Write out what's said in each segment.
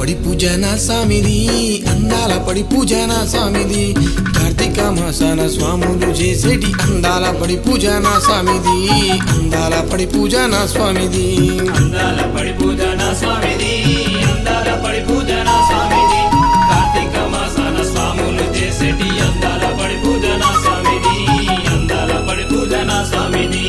పడి పూజన స్వామిది అందాల పడి పూజన స్వామిది కార్తీక మాసాన స్వాములు చేసేటి అందాల పడి పూజన స్వామిది అందాల పడి పూజన స్వామిది అందాల పడి పూజన స్వామిది అందాల పడి పూజన స్వామిది కార్తీక మాసాన స్వాములు చేసేటి అందాల పడి పూజన స్వామిది అందాల పడి పూజన స్వామిది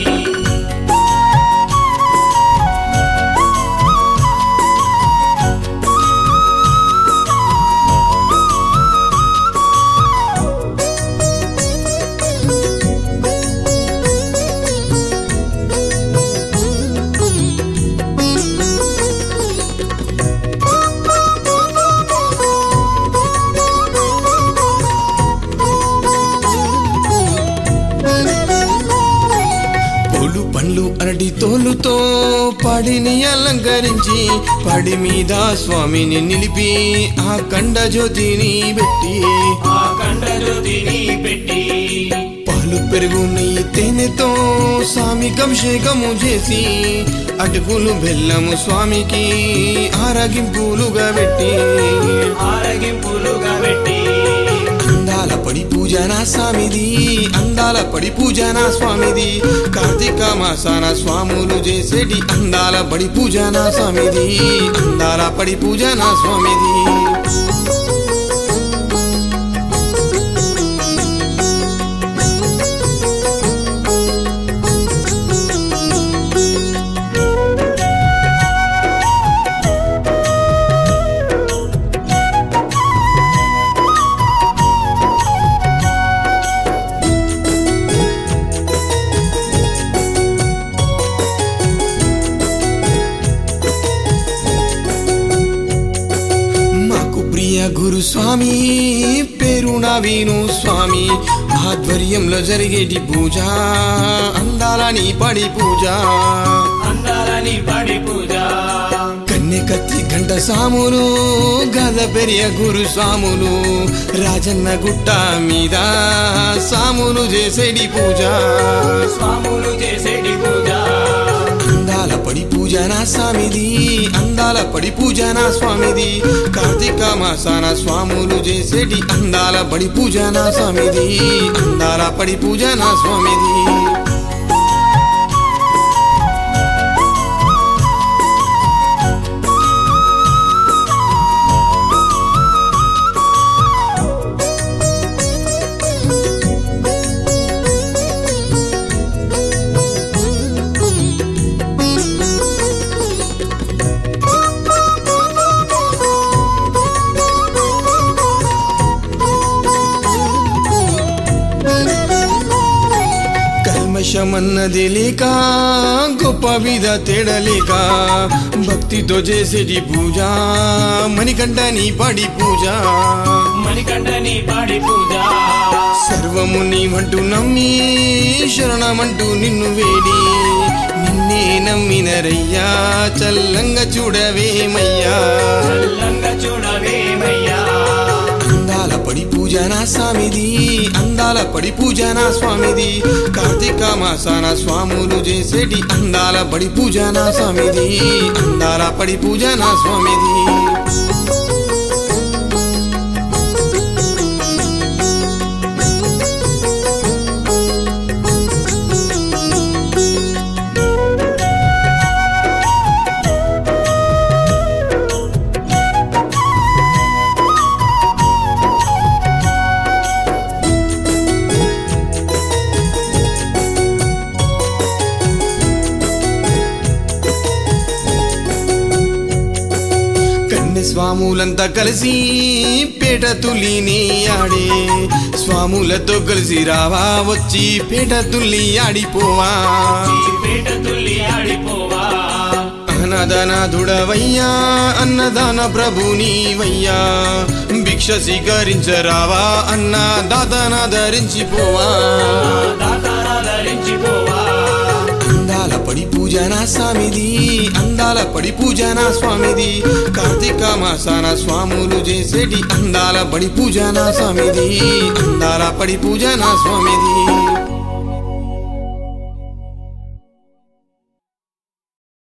పూలు పండ్లు అరటి తోలుతో పడిని అలంకరించి పడి మీద స్వామిని నిలిపి ఆ కండ జ్యోతిని పెట్టి ఆ కండ జ్యోతిని పెట్టి పాలు పెరుగు నెయ్యి తేనెతో స్వామికి అభిషేకము చేసి అటుకులు బెల్లము స్వామికి ఆరగింపులుగా పెట్టి ఆరగింపులుగా పెట్టి అందాల పడి పూజన స్వామిది అందాల పడి పూజన స్వామిది కార్తీక మాసాన స్వాములు చేసేటి అందాల పడి పూజన స్వామిది అందాల పడి పూజన స్వామిది మాకు ప్రియ గురు స్వామి పేరు నవీను స్వామి ఆధ్వర్యంలో జరిగేటి పూజ అందాలని పడి పూజ అందాలని పడి పూజ కన్నె కత్తి గంట సాములు గద పెరియ గురు స్వాములు రాజన్న గుట్ట మీద సాములు చేసేటి పూజ స్వాములు చేసేటి పూజ అందాల పడి పూజన స్వామిది అందాల పడి పూజన స్వామిది కార్తీక మాసాన స్వాములు చేసేటి అందాల పడి పూజన స్వామిది అందాల పడి పూజన స్వామిది కల్మషమన్నది లేక గొప్ప విధ తేడలేక భక్తితో చేసేటి పూజ మణికంఠ నీ పడి పూజ మణికంఠని పాడి పూజ సర్వము నీవంటూ నమ్మి శరణమంటూ నిన్ను వేడి నిన్నే నమ్మినరయ్యా చల్లంగా చూడవేమయ్యా చల్లంగా చూడవేమయ్యా అందాల పడి పూజన స్వామిది అందాల పడి పూజన స్వామిది కార్తీక మాసాన స్వాములు చేసేటి అందాల పడి పూజన స్వామిది అందాల పడి పూజన స్వామిది కన్నె స్వాములంతా కలిసి పేట తుల్లిని ఆడే స్వాములతో కలిసి రావా వచ్చి పేట తుల్లి ఆడిపోవా ఈ పేట తుల్లి ఆడిపోవా అన్నదానాథుడవయ్యా అన్నదాన ప్రభునివయ్యా భిక్ష స్వీకరించరావా అన్న దాతన ధరించిపోవా దాతారా ధరించిపోవా అందాల పడి పూజన స్వామిది అందాల పడి పూజన స్వామిది కార్తీక మాసాన స్వాములు చేసేటి అందాల పడి పూజన స్వామిది అందాల పడి పూజన స్వామిది